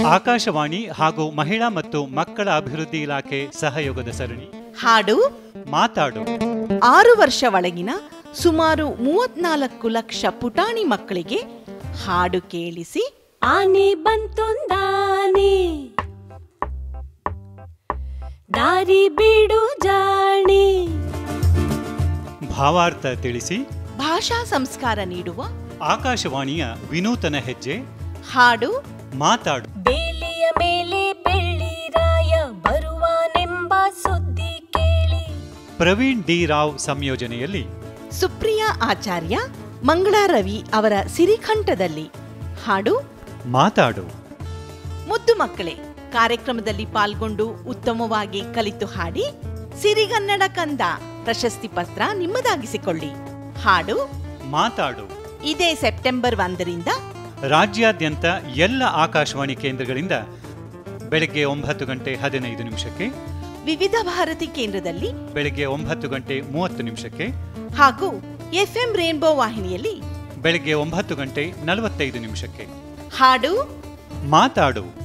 ಆಕಾಶವಾಣಿ ಹಾಗೂ ಮಹಿಳಾ ಮತ್ತು ಮಕ್ಕಳ ಅಭಿವೃದ್ಧಿ ಇಲಾಖೆ ಸಹಯೋಗದ ಸರಣಿ ಹಾಡು ಮಾತಾಡು ಆರು ವರ್ಷ ಒಳಗಿನ ಸುಮಾರು ಮೂವತ್ನಾಲ್ಕು ಲಕ್ಷ ಪುಟಾಣಿ ಮಕ್ಕಳಿಗೆ ಹಾಡು ಕೇಳಿಸಿ ಆನೆ ಬಂತೊಂದಾನೆ ದಾರಿ ಬಿಡು ಜಾಣೆ ಭಾವಾರ್ಥ ತಿಳಿಸಿ ಭಾಷಾ ಸಂಸ್ಕಾರ ನೀಡುವ ಆಕಾಶವಾಣಿಯ ವಿನೂತನ ಹೆಜ್ಜೆ ಹಾಡು ಮಾತಾಡು ಬೇಲಿಯ ಮೇಲೆ ಬೆಳ್ಳಿರಾಯ ಬರುವಾನೆಂಬ ಸುದ್ದಿ ಕೇಳಿ ಪ್ರವೀಣ್ ಡಿ ರಾವ್ ಸಂಯೋಜನೆಯಲ್ಲಿ ಸುಪ್ರಿಯಾ ಆಚಾರ್ಯ ಮಂಗಳಾ ರವಿ ಅವರ ಸಿರಿಕಂಠದಲ್ಲಿ ಹಾಡು ಮಾತಾಡು ಮುದ್ದು ಮಕ್ಕಳೇ ಕಾರ್ಯಕ್ರಮದಲ್ಲಿ ಪಾಲ್ಗೊಂಡು ಉತ್ತಮವಾಗಿ ಕಲಿತು ಹಾಡಿ ಸಿರಿಗನ್ನಡ ಕಂದ ಪ್ರಶಸ್ತಿ ಪತ್ರ ನಿಮ್ಮದಾಗಿಸಿಕೊಳ್ಳಿ ಹಾಡು ಮಾತಾಡು ಇದೇ ಸೆಪ್ಟೆಂಬರ್ ಒಂದರಿಂದ ರಾಜ್ಯಾದ್ಯಂತ ಎಲ್ಲ ಆಕಾಶವಾಣಿ ಕೇಂದ್ರಗಳಿಂದ ಬೆಳಗ್ಗೆ ಒಂಬತ್ತು ಗಂಟೆ ಹದಿನೈದು ನಿಮಿಷಕ್ಕೆ ವಿವಿಧ ಭಾರತಿ ಕೇಂದ್ರದಲ್ಲಿ ಬೆಳಗ್ಗೆ ಒಂಬತ್ತು ಗಂಟೆ ಮೂವತ್ತು ನಿಮಿಷಕ್ಕೆ ಹಾಗೂ ಎಫ್ಎಂ ರೇನ್ಬೋ ವಾಹಿನಿಯಲ್ಲಿ ಬೆಳಗ್ಗೆ ಒಂಬತ್ತು ಗಂಟೆ ನಲವತ್ತೈದು ನಿಮಿಷಕ್ಕೆ ಹಾಡು ಮಾತಾಡು